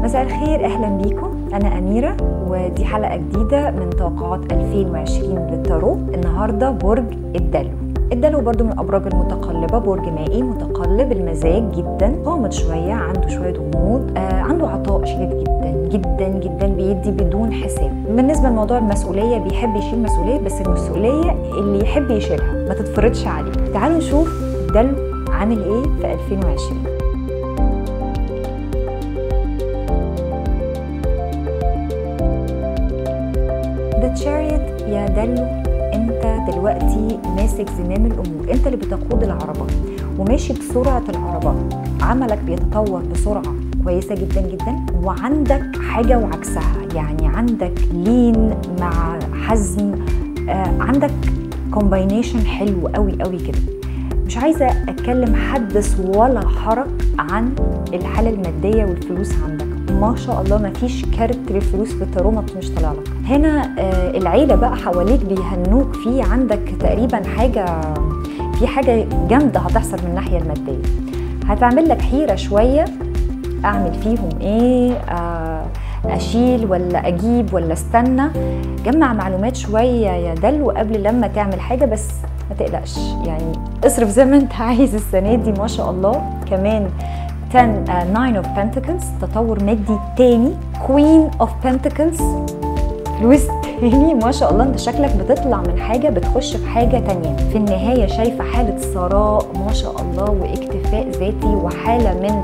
مساء الخير اهلا بيكم انا اميره ودي حلقه جديده من توقعات 2020 للتارو النهارده برج الدلو الدلو برضو من الابراج المتقلبه برج مائي متقلب المزاج جدا غامض شويه عنده شويه غموض آه عنده عطاء شديد جدا جدا جدا بيدي بدون حساب بالنسبه لموضوع المسؤوليه بيحب يشيل مسؤوليه بس المسؤوليه اللي يحب يشيلها ما تتفرضش عليه تعالوا نشوف الدلو عامل ايه في 2020 ذا تشاريت يا دلو انت دلوقتي ماسك زمام الامور انت اللي بتقود العربه وماشي بسرعه العربه عملك بيتطور بسرعه كويسه جدا جدا وعندك حاجه وعكسها يعني عندك لين مع حزم آه عندك كومباينيشن حلو قوي قوي كده مش عايزه اتكلم حدث ولا حرج عن الحاله الماديه والفلوس عندك ما شاء الله ما فيش كارت للفلوس في التارو مش طالع لك هنا آه العيله بقى حواليك بيهنوك في عندك تقريبا حاجه في حاجه جامده هتحصل من الناحيه الماديه هتعمل لك حيره شويه اعمل فيهم ايه آه اشيل ولا اجيب ولا استنى جمع معلومات شويه يا دلو قبل لما تعمل حاجه بس ما تقلقش يعني اصرف زي ما انت عايز السنه دي ما شاء الله كمان 10 9 اوف بنتكلز تطور مادي تاني كوين اوف بنتكلز فلوس تاني ما شاء الله انت شكلك بتطلع من حاجه بتخش في حاجه تانية في النهايه شايفه حاله ثراء ما شاء الله واكتفاء ذاتي وحاله من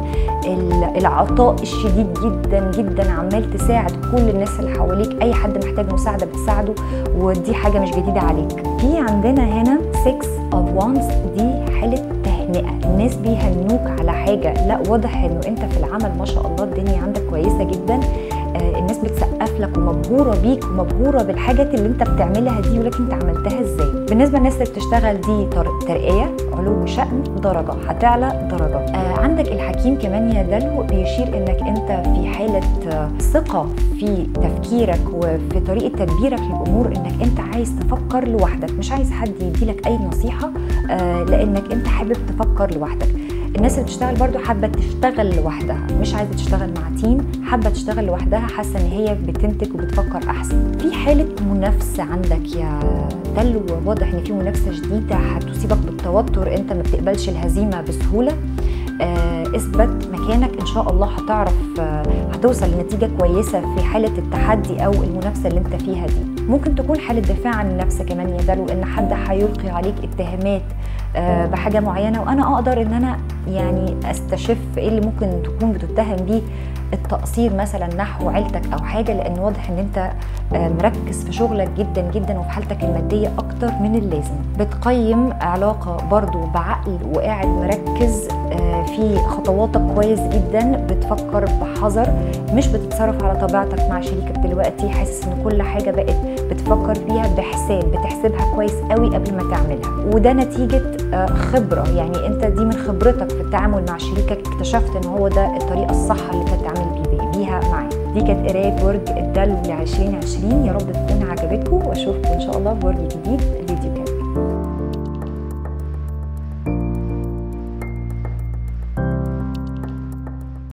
العطاء الشديد جدا جدا عمال تساعد كل الناس اللي حواليك اي حد محتاج مساعده بتساعده ودي حاجه مش جديده عليك في عندنا هنا 6 اوف وانز دي حاله تهنئه الناس بيهنوك على حاجه لا واضح انه انت في العمل ما شاء الله الدنيا عندك كويسه جدا آه الناس بتسقف لك ومبهوره بيك ومبهوره بالحاجات اللي انت بتعملها دي ولكن انت عملتها ازاي بالنسبه للناس اللي بتشتغل دي ترقيه علو شأن درجه هتعلى درجه آه عندك الحكيم كمان يا دلو بيشير انك انت في حاله آه ثقه في تفكيرك وفي طريقه تدبيرك للامور انك انت عايز تفكر لوحدك مش عايز حد يديلك اي نصيحه آه لانك انت حابب تفكر لوحدك الناس اللي بتشتغل برضو حابه تشتغل لوحدها مش عايزه تشتغل مع تيم حابه تشتغل لوحدها حاسه ان هي بتنتج وبتفكر احسن في حاله منافسه عندك يا دلو واضح ان في منافسه شديده هتصيبك بالتوتر انت ما بتقبلش الهزيمه بسهوله آه اثبت مكانك ان شاء الله هتعرف آه هتوصل لنتيجه كويسه في حاله التحدي او المنافسه اللي انت فيها دي ممكن تكون حاله دفاع عن النفس كمان يا دلو ان حد هيلقي عليك اتهامات آه بحاجه معينه وانا اقدر ان انا يعني استشف ايه اللي ممكن تكون بتتهم بيه التقصير مثلا نحو عيلتك او حاجه لان واضح ان انت مركز في شغلك جدا جدا وفي حالتك الماديه اكتر من اللازم بتقيم علاقه برضو بعقل وقاعد مركز في خطواتك كويس جدا بتفكر بحذر مش بتتصرف على طبيعتك مع شريكك دلوقتي حاسس ان كل حاجه بقت بتفكر فيها بحساب بتحسبها كويس قوي قبل ما تعملها وده نتيجه خبره يعني انت دي من خبرتك في التعامل مع شريكك اكتشفت ان هو ده الطريقه الصح اللي تتعامل بيها معاه دي كانت قرايه برج الدلو ل 2020 يا رب تكون عجبتكم واشوفكم ان شاء الله برج جديد فيديو